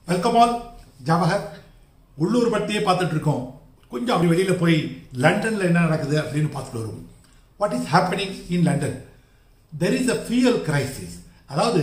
welcome all Jawahar உள்ளூர் பற்றியே பார்த்துட்டு இருக்கோம் கொஞ்சம் அப்படி வெளியில் போய் லண்டனில் என்ன நடக்குது அப்படின்னு பார்த்துட்டு வருவோம் what is happening in London there is a fuel crisis அதாவது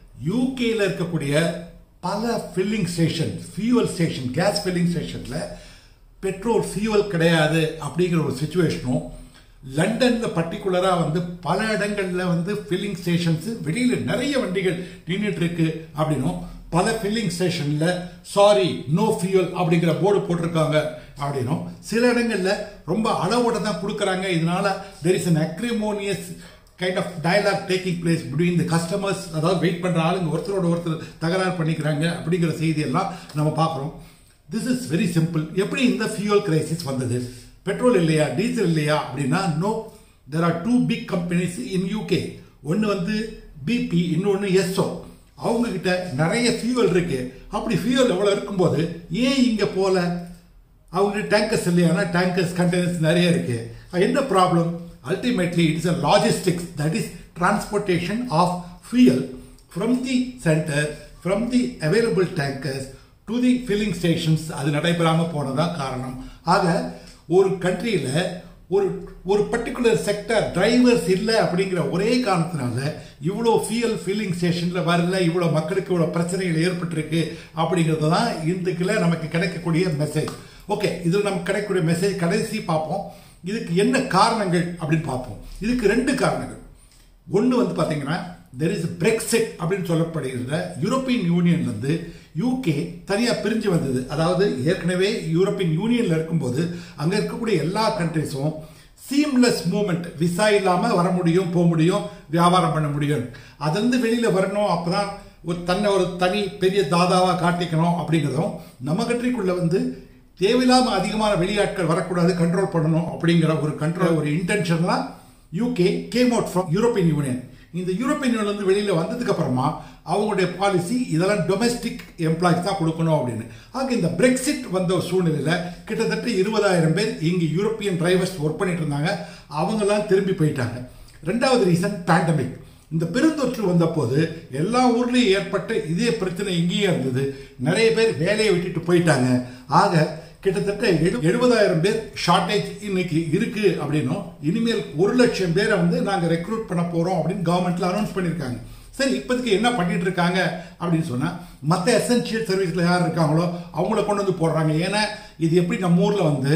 யூகேல இருக்கக்கூடிய பல filling station fuel station gas filling ஸ்டேஷனில் பெட்ரோல் ஃபியூவல் கிடையாது அப்படிங்கிற ஒரு சுச்சுவேஷனும் லண்டனில் பர்டிகுலராக வந்து பல இடங்களில் வந்து ஃபில்லிங் ஸ்டேஷன்ஸ் வெளியில் நிறைய வண்டிகள் நின்றுட்டு இருக்கு அப்படின்னும் பல ஃபில்லிங் ஸ்டேஷனில் சாரி நோ ஃபியூல் அப்படிங்கிற போர்டு போட்டிருக்காங்க அப்படின்னும் சில இடங்களில் ரொம்ப அளவோட தான் கொடுக்குறாங்க இதனால there is an acrimonious kind of dialogue taking place between the customers அதாவது வெயிட் பண்ணுற ஆளுங்க ஒருத்தரோட ஒருத்தர் தகராறு பண்ணிக்கிறாங்க அப்படிங்கிற செய்தியெல்லாம் நம்ம பார்க்குறோம் திஸ் இஸ் வெரி சிம்பிள் எப்படி இந்த ஃபியூல் கிரைசிஸ் வந்தது பெட்ரோல் இல்லையா டீசல் இல்லையா அப்படின்னா no there are two big companies in UK ஒன்று வந்து பிபி இன்னொன்று எஸ்ஓ அவங்க கிட்ட நிறைய ஃபியூவல் இருக்கு அப்படி ஃபியூவல் எவ்வளோ இருக்கும்போது ஏன் இங்கே போல அவங்க டேங்கர்ஸ் இல்லையானா டேங்கர்ஸ் கண்டெய்னர்ஸ் நிறைய இருக்கு என்ன problem ultimately it's a logistics that is transportation of fuel from the centre from the available tankers to the filling stations அது நடைபெறாமல் போனதான் காரணம் ஆக ஒரு கண்ட்ரியில் ஒரு ஒரு பர்டிகுலர் செக்டர் டிரைவர்ஸ் இல்லை அப்படிங்கிற ஒரே காரணத்தினால இவ்வளோ ஃபியூயல் ஃபில்லிங் ஸ்டேஷனில் வரல இவ்வளோ மக்களுக்கு இவ்வளோ பிரச்சனைகள் ஏற்பட்டிருக்கு அப்படிங்கிறது தான் இன்றைக்குள்ள நமக்கு கிடைக்கக்கூடிய மெசேஜ் ஓகே இதில் நமக்கு கிடைக்கக்கூடிய மெசேஜ் கடைசி பார்ப்போம் இதுக்கு என்ன காரணங்கள் அப்படின்னு பார்ப்போம் இதுக்கு ரெண்டு காரணங்கள் ஒன்று வந்து பார்த்தீங்கன்னா தெர் இஸ் பிரெக்சிட் அப்படின்னு சொல்லப்படுகிற யூரோப்பியன் யூனியன்லேருந்து யூகே தனியாக பிரிஞ்சு வந்தது அதாவது ஏற்கனவே யூரோப்பியன் யூனியனில் இருக்கும்போது அங்கே இருக்கக்கூடிய எல்லா கண்ட்ரிஸும் சீம்லெஸ் மூமெண்ட் விசா இல்லாமல் வர முடியும் போக முடியும் வியாபாரம் பண்ண முடியும் அதுலேருந்து வெளியில் வரணும் அப்போ தான் ஒரு தன்னை ஒரு தனி பெரிய தாதாவாக காட்டிக்கணும் அப்படிங்கிறதும் நம்ம கண்ட்ரிக்குள்ளே வந்து தேவையில்லாமல் அதிகமான வெளியாட்கள் வரக்கூடாது கண்ட்ரோல் பண்ணணும் அப்படிங்கிற ஒரு கண்ட்ரோல் ஒரு இன்டென்ஷன் தான் UK came out from European Union இந்த யூரோப்பியன் யூனியன் வந்து வெளியில் வந்ததுக்கு அப்புறமா அவங்களுடைய பாலிசி இதெல்லாம் டொமெஸ்டிக் எம்ப்ளாய்ஸ் தான் கொடுக்கணும் அப்படின்னு ஆக இந்த பிரெக்சிட் வந்த சூழ்நிலையில் கிட்டத்தட்ட இருபதாயிரம் பேர் இங்கே யூரோப்பியன் டிரைவர்ஸ் ஒர்க் பண்ணிட்டு இருந்தாங்க அவங்கெல்லாம் திரும்பி போயிட்டாங்க ரெண்டாவது ரீசன் பேண்டமிக் இந்த பெருந்தொற்று வந்தபோது எல்லா ஊர்லேயும் ஏற்பட்ட இதே பிரச்சனை இங்கேயே இருந்தது நிறைய பேர் வேலையை விட்டுட்டு போயிட்டாங்க ஆக கிட்டத்தட்ட எழு எழுபதாயிரம் பேர் ஷார்டேஜ் இன்னைக்கு இருக்கு அப்படின்னும் இனிமேல் ஒரு லட்சம் பேரை வந்து நாங்கள் ரெக்ரூட் பண்ண போறோம் அப்படின்னு கவர்மெண்ட்ல அனௌன்ஸ் பண்ணியிருக்காங்க சரி இப்போதைக்கு என்ன பண்ணிட்டு இருக்காங்க அப்படின்னு சொன்னா மற்ற எசென்சியல் சர்வீஸ்ல யார் இருக்காங்களோ அவங்கள கொண்டு வந்து போடுறாங்க ஏன்னா இது எப்படி நம்ம ஊர்ல வந்து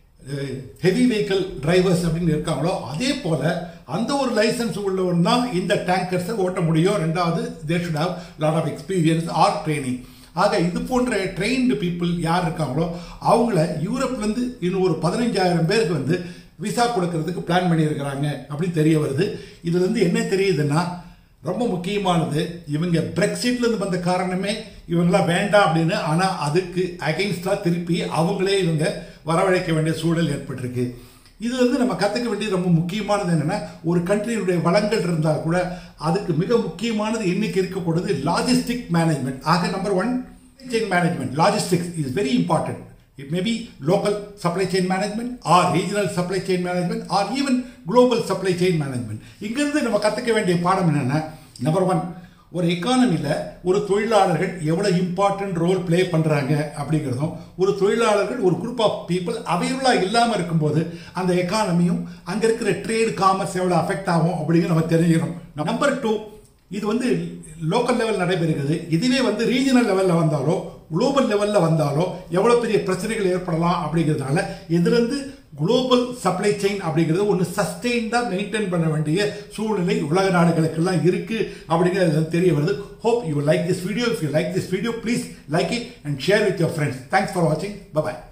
ஹெவி வெஹிக்கிள் டிரைவர்ஸ் அப்படின்னு இருக்காங்களோ அதே போல அந்த ஒரு லைசன்ஸ் உள்ளவன் தான் இந்த டேங்கர்ஸை ஓட்ட முடியும் ரெண்டாவது they should have lot of experience or training ஆக இது போன்ற ட்ரெயின்டு பீப்புள் யார் இருக்காங்களோ அவங்கள யூரோப்லேருந்து இன்னும் ஒரு பதினஞ்சாயிரம் பேருக்கு வந்து விசா கொடுக்கறதுக்கு பிளான் பண்ணியிருக்கிறாங்க அப்படின்னு தெரிய வருது இதுல இருந்து என்ன தெரியுதுன்னா ரொம்ப முக்கியமானது இவங்க பிரெக்சிட்லேருந்து வந்த காரணமே இவங்களாம் வேண்டாம் அப்படின்னு ஆனால் அதுக்கு அகைன்ஸ்டாக திருப்பி அவங்களே இவங்க வரவழைக்க வேண்டிய சூழல் ஏற்பட்டிருக்கு இது வந்து நம்ம கற்றுக்க வேண்டியது ரொம்ப முக்கியமானது என்னென்னா ஒரு கண்ட்ரியினுடைய வளங்கள் இருந்தால் கூட அதுக்கு மிக முக்கியமானது இன்னைக்கு இருக்கக்கூடியது லாஜிஸ்டிக் மேனேஜ்மெண்ட் ஆக number one chain management logistics is very important it may be local supply chain management or regional supply chain management or even global supply chain management இங்கிருந்து நம்ம கற்றுக்க வேண்டிய பாடம் என்னென்னா நம்பர் ஒன் ஒரு எக்கானமியில் ஒரு தொழிலாளர்கள் எவ்வளோ இம்பார்ட்டன்ட் ரோல் ப்ளே பண்ணுறாங்க அப்படிங்கிறதும் ஒரு தொழிலாளர்கள் ஒரு குரூப் ஆஃப் பீப்புள் அவைலபிளாக இல்லாமல் இருக்கும்போது அந்த எக்கானமியும் அங்கே இருக்கிற ட்ரேட் காமர்ஸ் எவ்வளோ அஃபெக்ட் ஆகும் அப்படிங்கிற நம்ம தெரிஞ்சுக்கணும் நம்பர் டூ இது வந்து லோக்கல் லெவல் நடைபெறுகிறது இதுவே வந்து ரீஜனல் லெவலில் வந்தாலோ குளோபல் லெவலில் வந்தாலோ எவ்வளோ பெரிய பிரச்சனைகள் ஏற்படலாம் அப்படிங்கிறதுனால இதுலேருந்து குளோபல் சப்ளை செயின் அப்படிங்கிறது ஒன்று சஸ்டெயின்டாக மெயின்டைன் பண்ண வேண்டிய சூழ்நிலை உலக நாடுகளுக்கெல்லாம் இருக்கு அப்படிங்கிறது தெரிய வருது hope you like this video if you like this video please like it and share with your friends thanks for வாட்சிங் பபாய்